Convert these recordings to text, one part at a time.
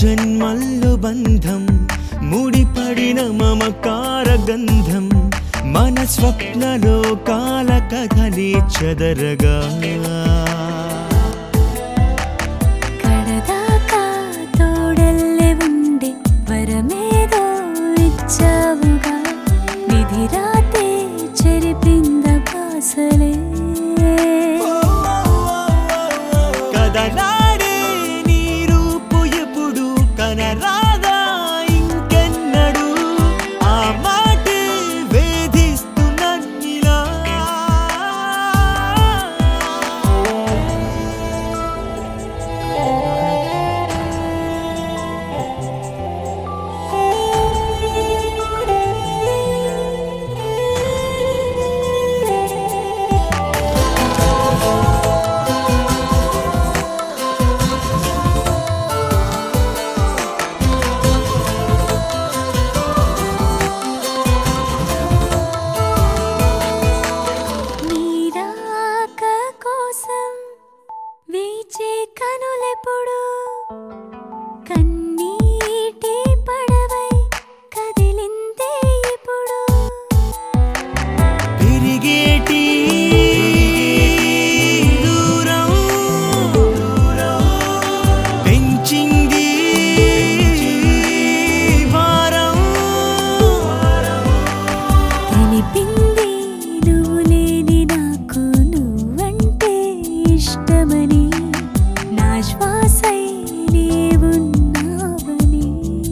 జన్మల్లో బంధం ముడిపడిన మమకార గంధం మన స్వప్నలో కాల కథలే చెదరగా కడదాకా తోడల్లే ఉండే వరమేదో ఇచ్చావుగా విధి రాతే చెరిపింద బాసలే కదలాడే నీ రూపు ఎప్పుడు కనరాదా ఇంకెన్నడు ఆ మాటే వేధిస్తున్నన్నిలా నీరాక కోసం వీచే కనులెప్పుడు కన్నీటి పడవై కదిలిందే ఇప్పుడు పెరిగేటి దూరం పెంచింది భారం తెలిపింది నువ్వు లేని నాకు నువ్వంటే ఇష్టమని నా శ్వాసై నీవున్నావని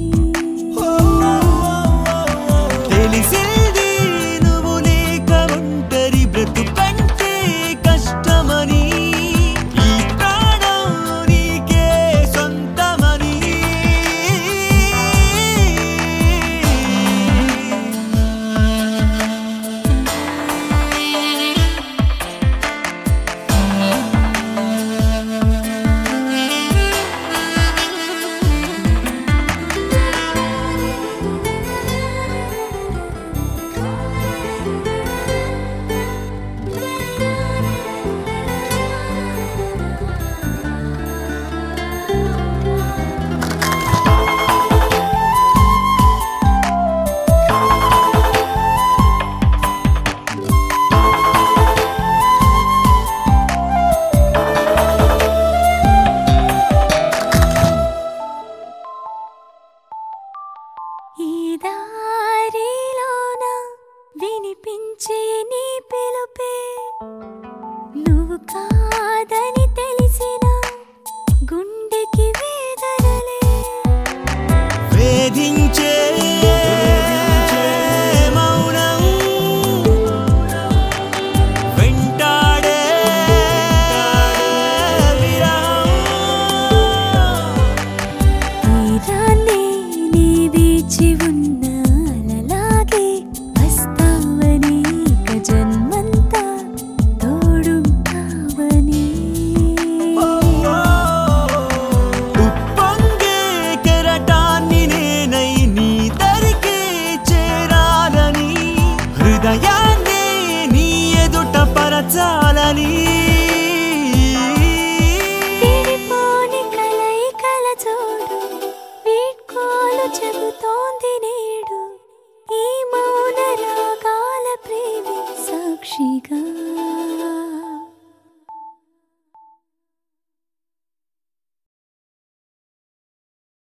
తెలిసింది నువ్వు లేక ఒంటరి బ్రతుకంటే కష్టమని ఈ ప్రాణం నీకే సొంతమని ఈ దారిలోన వినిపించే నీ పిలుపే నువ్వు కాదని తెలిసిన గుండెకి వేదనలే వేధించే మౌనం వెంటాడే విరహం తీరాన్ని నీ వీచి ఉన్న అలలాగే వస్తావని ఇక జన్మంతా తోడుంటావని ఉప్పొంగే కెరటాన్ని నేనై నీ దరికే చేరాలని హృదయాన్ని నీ ఎదుట పరచా